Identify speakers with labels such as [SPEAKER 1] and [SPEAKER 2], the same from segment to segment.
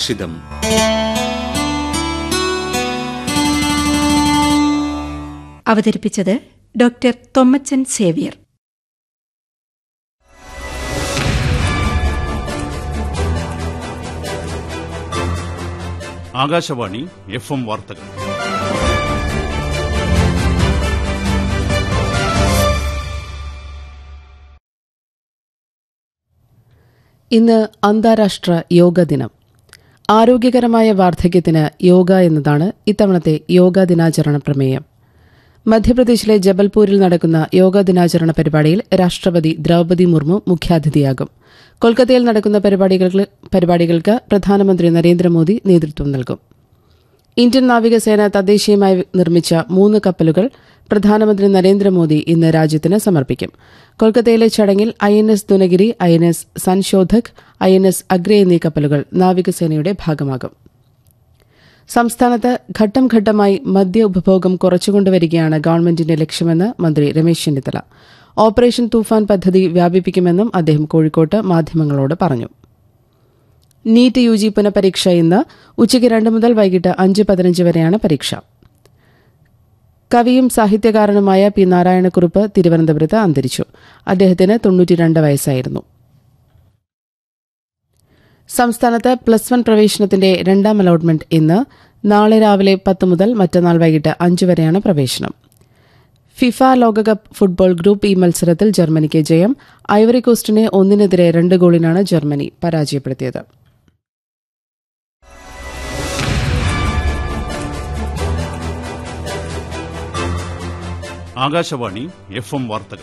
[SPEAKER 1] സുഭാഷിതം
[SPEAKER 2] അവതരിപ്പിച്ചത് doctor Thommachan Xavier
[SPEAKER 3] Akashvani F M വാർത്തകൾ
[SPEAKER 4] ഇന്ന് അന്താരാഷ്ട്ര യോഗ ദിനം ആരോഗ്യകരമായ വാർദ്ധക്യത്തിന് യോഗ എന്നതാണ് ഇത്തവണത്തെ യോഗാ ദിനാചരണ പ്രമേയം മധ്യപ്രദേശിലെ ജബൽപൂരിൽ നടക്കുന്ന യോഗാ ദിനാചരണ പരിപാടിയിൽ രാഷ്ട്രപതി ദ്രൌപതി മുർമു മുഖ്യാതിഥിയാകും കൊൽക്കത്തയിൽ നടക്കുന്ന പരിപാടികൾക്ക് പരിപാടികൾക്ക് പ്രധാനമന്ത്രി നരേന്ദ്രമോദി നേതൃത്വം നൽകും ഇന്ത്യൻ നാവികസേന തദ്ദേശീയമായി നിർമ്മിച്ച മൂന്ന് കപ്പലുകൾ പ്രധാനമന്ത്രി നരേന്ദ്രമോദി ഇന്ന് രാജ്യത്തിന് സമർപ്പിക്കും കൊൽക്കത്തയിലെ ചടങ്ങിൽ I N S Dunagiri I N S Sanshodhak I N S Agray എന്നീ കപ്പലുകൾ നാവികസേനയുടെ ഭാഗമാകും സംസ്ഥാനത്ത് ഘട്ടം ഘട്ടമായി മദ്യ ഉപഭോഗം കുറച്ചുകൊണ്ടുവരികയാണ് ഗവൺമെന്റിന്റെ ലക്ഷ്യമെന്ന് മന്ത്രി രമേശ് ചെന്നിത്തല ഓപ്പറേഷൻ തൂഫാൻ പദ്ധതി വ്യാപിപ്പിക്കുമെന്നും അദ്ദേഹം കോഴിക്കോട്ട് മാധ്യമങ്ങളോട് പറഞ്ഞു നീറ്റ് യു ജി പുനഃപരീക്ഷ ഇന്ന് ഉച്ചയ്ക്ക് രണ്ട് മുതൽ വൈകിട്ട് അഞ്ച് പതിനഞ്ച് വരെയാണ് പരീക്ഷ കവിയും സാഹിത്യകാരനുമായ പി നാരായണക്കുറുപ്പ് തിരുവനന്തപുരത്ത് അന്തരിച്ചു അദ്ദേഹത്തിന് തൊണ്ണൂറ്റിരണ്ട് വയസ്സായിരുന്നു സംസ്ഥാനത്ത് പ്ലസ് വൺ പ്രവേശനത്തിന്റെ രണ്ടാം അലോട്ട്മെന്റ് ഇന്ന് നാളെ രാവിലെ പത്ത് മുതൽ മറ്റന്നാൾ വൈകിട്ട് അഞ്ച് വരെയാണ് പ്രവേശനം ഫിഫ ലോകകപ്പ് ഫുട്ബോൾ ഗ്രൂപ്പ് ഇ മത്സരത്തിൽ ജർമ്മനിക്ക് ജയം ഐവറി കോസ്റ്റിനെ ഒന്നിനെതിരെ രണ്ട് ഗോളിനാണ് ജർമ്മനി പരാജയപ്പെടുത്തിയത്
[SPEAKER 3] ആകാശവാണി എഫ് എം വാർത്തകൾ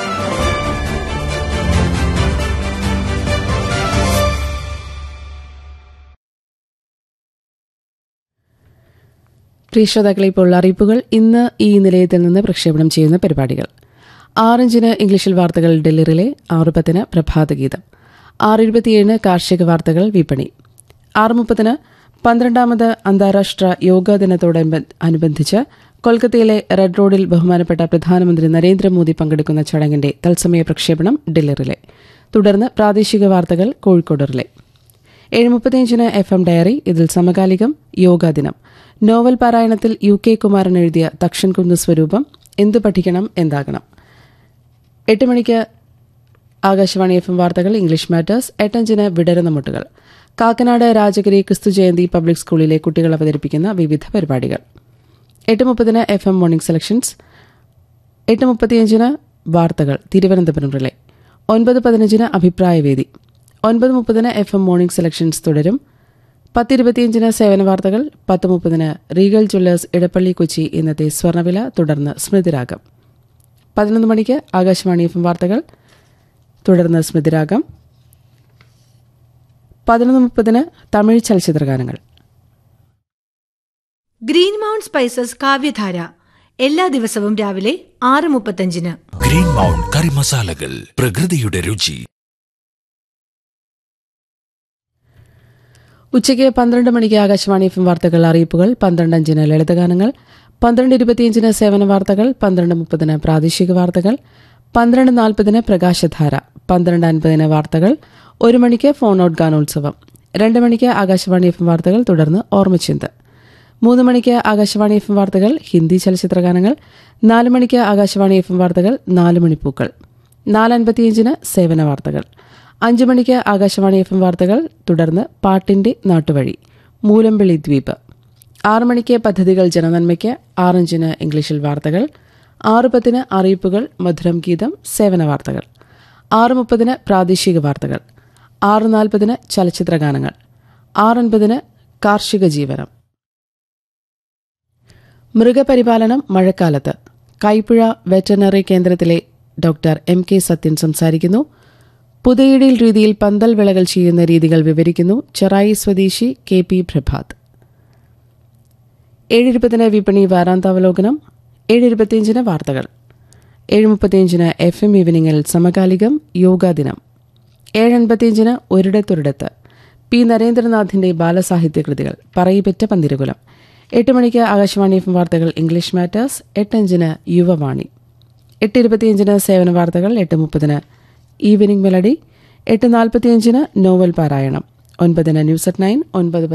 [SPEAKER 4] പ്രിയ ശ്രോതാക്കളെ ഇപ്പോൾ അറിയിപ്പുകൾ ഇന്ന് ഈ നിലയത്തിൽ നിന്ന് പ്രക്ഷേപണം ചെയ്യുന്ന പരിപാടികൾ ആറഞ്ചിന് ഇംഗ്ലീഷിൽ വാർത്തകൾ ഡെല്ലിറിലെ ആറ് പത്തിന് പ്രഭാതഗീതം ആറ് ഇരുപത്തിയേഴിന് കാർഷിക വാർത്തകൾ വിപണി ആറ് മുപ്പതിന് പന്ത്രണ്ടാമത് അന്താരാഷ്ട്ര യോഗാ ദിനത്തോടനുബ- അനുബന്ധിച്ച് കൊൽക്കത്തയിലെ റെഡ് റോഡിൽ ബഹുമാനപ്പെട്ട പ്രധാനമന്ത്രി നരേന്ദ്രമോദി പങ്കെടുക്കുന്ന ചടങ്ങിന്റെ തത്സമയ പ്രക്ഷേപണം ഡെല്ലിറിലെ തുടർന്ന് പ്രാദേശിക വാർത്തകൾ കോഴിക്കോട് റിലെ ഏഴ് മുപ്പത്തിയഞ്ചിന് എഫ് എം ഡയറി ഇതിൽ സമകാലികം യോഗാ ദിനം നോവൽ പാരായണത്തിൽ യു കെ കുമാരൻ എഴുതിയ തക്ഷൻകുന്ന് സ്വരൂപം എന്തു പഠിക്കണം എന്താകണം എട്ട് മണിക്ക് ആകാശവാണി എഫ് എം വാർത്തകൾ ഇംഗ്ലീഷ് മാറ്റേഴ്സ് എട്ടഞ്ചിന് വിടരുന്ന മുട്ടുകൾ കാക്കനാട് രാജഗിരി ക്രിസ്തു ജയന്തി പബ്ലിക് സ്കൂളിലെ കുട്ടികൾ അവതരിപ്പിക്കുന്ന വിവിധ പരിപാടികൾ എട്ട് മുപ്പതിന് എഫ് എം മോർണിംഗ് സെലക്ഷൻസ് എട്ട് മുപ്പത്തിയഞ്ചിന് വാർത്തകൾ തിരുവനന്തപുരം റിലേ ഒൻപത് പതിനഞ്ചിന് അഭിപ്രായവേദി ഒൻപത് മുപ്പതിന് എഫ് എം മോർണിംഗ് സെലക്ഷൻസ് തുടരും പത്തിരുപത്തിയഞ്ചിന് സേവന വാർത്തകൾ പത്ത് മുപ്പതിന് റീഗൽ ജ്വല്ലേഴ്സ് ഇടപ്പള്ളി കൊച്ചി ഇന്നത്തെ സ്വർണ്ണവില തുടർന്ന് സ്മൃതിരാഗം പതിനൊന്ന് മണിക്ക് ആകാശവാണി എഫ് എം വാർത്തകൾ തുടർന്ന് സ്മൃതിരാഗം പതിനൊന്ന് മുപ്പതിന് തമിഴ് ചലച്ചിത്രഗാനങ്ങൾ
[SPEAKER 5] ഗ്രീൻ മൗണ്ട് സ്പൈസസ് കാവ്യധാര എല്ലാ ദിവസവും രാവിലെ ആറ് മുപ്പത്തഞ്ചിന്
[SPEAKER 6] ഗ്രീൻ മൗണ്ട് കറി മസാലകൾ പ്രകൃതിയുടെ രുചി
[SPEAKER 4] ഉച്ചയ്ക്ക് പന്ത്രണ്ട് മണിക്ക് ആകാശവാണി എഫ് എം വാർത്തകൾ അറിയിപ്പുകൾ പന്ത്രണ്ട് അഞ്ചിന് ലളിതഗാനങ്ങൾ പന്ത്രണ്ട് ഇരുപത്തിയഞ്ചിന് സേവന വാർത്തകൾ പന്ത്രണ്ട് മുപ്പതിന് പ്രാദേശിക വാർത്തകൾ പന്ത്രണ്ട് നാൽപ്പതിന് പ്രകാശധാര പന്ത്രണ്ട് അൻപതിന് വാർത്തകൾ ഒരു മണിക്ക് ഫോൺ ഔട്ട് ഗാനോത്സവം രണ്ട് മണിക്ക് ആകാശവാണി എഫ് എം വാർത്തകൾ തുടർന്ന് ഓർമ്മച്ചിന്ത് മൂന്ന് മണിക്ക് ആകാശവാണി എഫ് എം വാർത്തകൾ ഹിന്ദി ചലച്ചിത്രഗാനങ്ങൾ നാല് മണിക്ക് ആകാശവാണി എഫ് എം വാർത്തകൾ നാല് മണിപ്പൂക്കൾ നാല് അൻപത്തിയഞ്ചിന് സേവന വാർത്തകൾ അഞ്ച് മണിക്ക് ആകാശവാണി എഫ് എം വാർത്തകൾ തുടർന്ന് പാട്ടിന്റെ നാട്ടുവഴി മൂലമ്പിളി ദ്വീപ് ആറ് മണിക്ക് പദ്ധതികൾ ജനനന്മയ്ക്ക് ആറഞ്ചിന് ഇംഗ്ലീഷിൽ വാർത്തകൾ ആറ് പത്തിന് അറിയിപ്പുകൾ മധുരം ഗീതം സേവന വാർത്തകൾ ആറ് മുപ്പതിന് പ്രാദേശിക വാർത്തകൾ ആറ് നാൽപ്പതിന് ചലച്ചിത്രഗാനങ്ങൾ ആറൻപതിന് കാർഷിക ജീവനം മൃഗപരിപാലനം മഴക്കാലത്ത് കൈപ്പുഴ വെറ്ററിനറി കേന്ദ്രത്തിലെ ഡോക്ടർ എം കെ സത്യൻ സംസാരിക്കുന്നു പുതയിടിയിൽ രീതിയിൽ പന്തൽ വിളകൾ ചെയ്യുന്ന രീതികൾ വിവരിക്കുന്നു ചെറായി സ്വദേശി കെ പി പ്രഭാത് ഏഴിരുപതിന് വിപണി വാരാന്താവലോകനം ഏഴിരുപത്തിയഞ്ചിന് വാർത്തകൾ ഏഴ് മുപ്പത്തിയഞ്ചിന് എഫ് എം ഈവനിങ്ങിൽ സമകാലികം യോഗാ ദിനം ഏഴൻപത്തിയഞ്ചിന് ഒരിടത്തൊരിടത്ത് പി നരേന്ദ്രനാഥിന്റെ ബാലസാഹിത്യ കൃതികൾ പറയിപ്പറ്റ പന്തിരകുലം എട്ട് മണിക്ക് ആകാശവാണി എഫ് എം വാർത്തകൾ ഇംഗ്ലീഷ് മാറ്റേഴ്സ് എട്ടഞ്ചിന് യുവവാണി എട്ട് ഇരുപത്തിയഞ്ചിന് സേവന വാർത്തകൾ എട്ട് മുപ്പതിന് ഈവനിംഗ് മെലഡി എട്ട് നാൽപ്പത്തിയഞ്ചിന് നോവൽ പാരായണം ഒൻപതിന് ന്യൂസ് അറ്റ് നയൻ ഒൻപത്